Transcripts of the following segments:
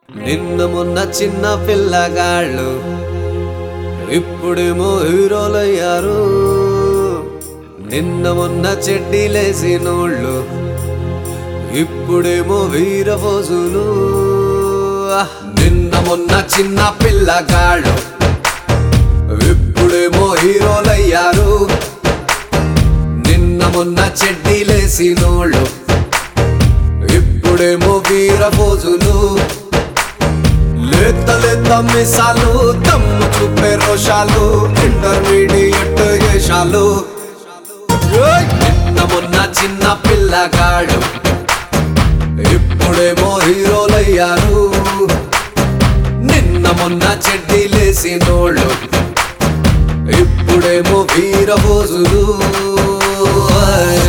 నిన్న మొన్న చిన్న పిల్లగాళ్ళు ఇప్పుడేమో హీరోలయ్యారు నిన్న మొన్న చెడ్డీలేసినోళ్ళు ఇప్పుడేమో వీరఫోజులు నిన్న మొన్న చిన్న పిల్లగాళ్ళు ఇప్పుడేమో హీరోలయ్యారు నిన్న మొన్న చెడ్డీలేసినోళ్ళు ఇప్పుడేమో వీరఫోజులు లేత లేత మిసాలు దమ్ము చూపే రోషాలు ఇంటర్మీడియట్ వేషాలు ఏయ్! నిన్న మొన్న చిన్న పిల్లగాడు ఇప్పుడేమో హీరోలయ్యారు నిన్న మొన్న చెడ్డీలేసినోళ్ళు ఇప్పుడేమో వీరభోజులు ఏయ్!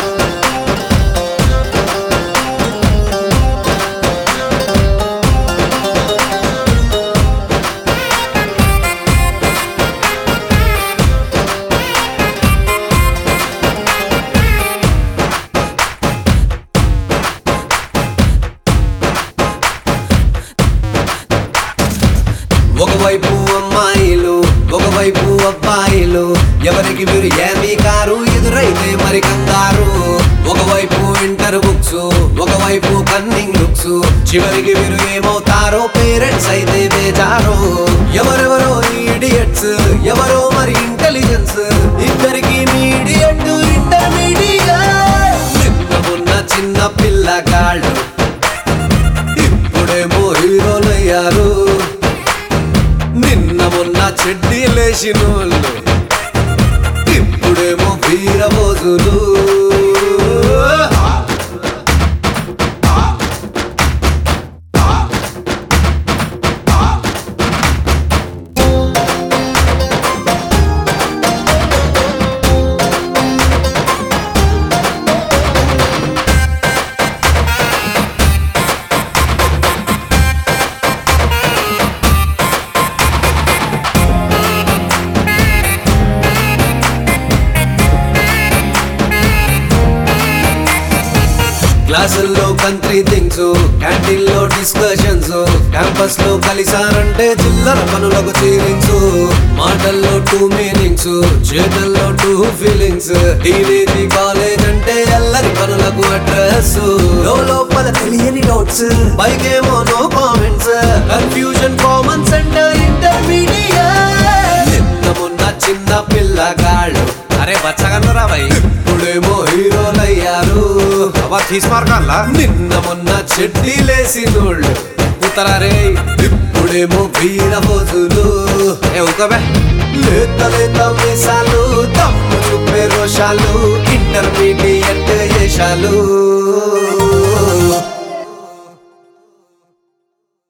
ఒకవైపు అమ్మాయిలు ఒకవైపు అబ్బాయిలు ఎవరికి మీరు ఏమీ కారు ఎదురైతే మరి కంగారు ఒకవైపు ఇంటర్ బుక్స్ ఒకవైపు కన్నింగ్ లుక్స్ చివరికి మీరు ఏమవుతారో పేరెంట్స్ అయితే బేజారు ఎవరెవరో ఇడియట్స్ ఎవరో మరి ఇంటెలిజెన్స్ ఇద్దరికి మీడియట్ ఇంటర్మీడియట్ నిన్న మొన్న చిన్న పిల్లగాళ్ళు ఇప్పుడేమో హీరోలయ్యారు నిన్న మొన్న చెడ్డీ లేచినోళ్ళు ఇప్పుడేమో వీరబోజులు క్లాసుల్లో కంట్రీ థింగ్స్ క్యాంటీన్ లో డిస్కషన్స్ క్యాంపస్ లో కలిసారంటే చిల్లర పనులకు చీలింగ్స్ మాటల్లో టూ మీనింగ్స్ చేతల్లో టూ ఫీలింగ్స్ టీనేజ్ కాలేజ్ అంటే ఎల్లరి పనులకు అడ్రస్ లోపల తెలియని నోట్స్ పైకేమో no comments confusion common centre intermediate నిన్న మొన్న చిన్న పిల్లగాళ్ళు అరే బచ్చగన్నరా భయ్ ఇప్పుడేమో హీరోలయ్యారు అబ్బా తీసి మార్కాలా నిన్న మొన్న చెడ్డీ లేసినోళ్ళు కూతరా రే ఇప్పుడేమో వీరబోజులు ఏ ఊకబే లేత లేత మీసాలు తమ్ము చూపే రోషాలు ఇంటర్మీడియట్ వేషాలు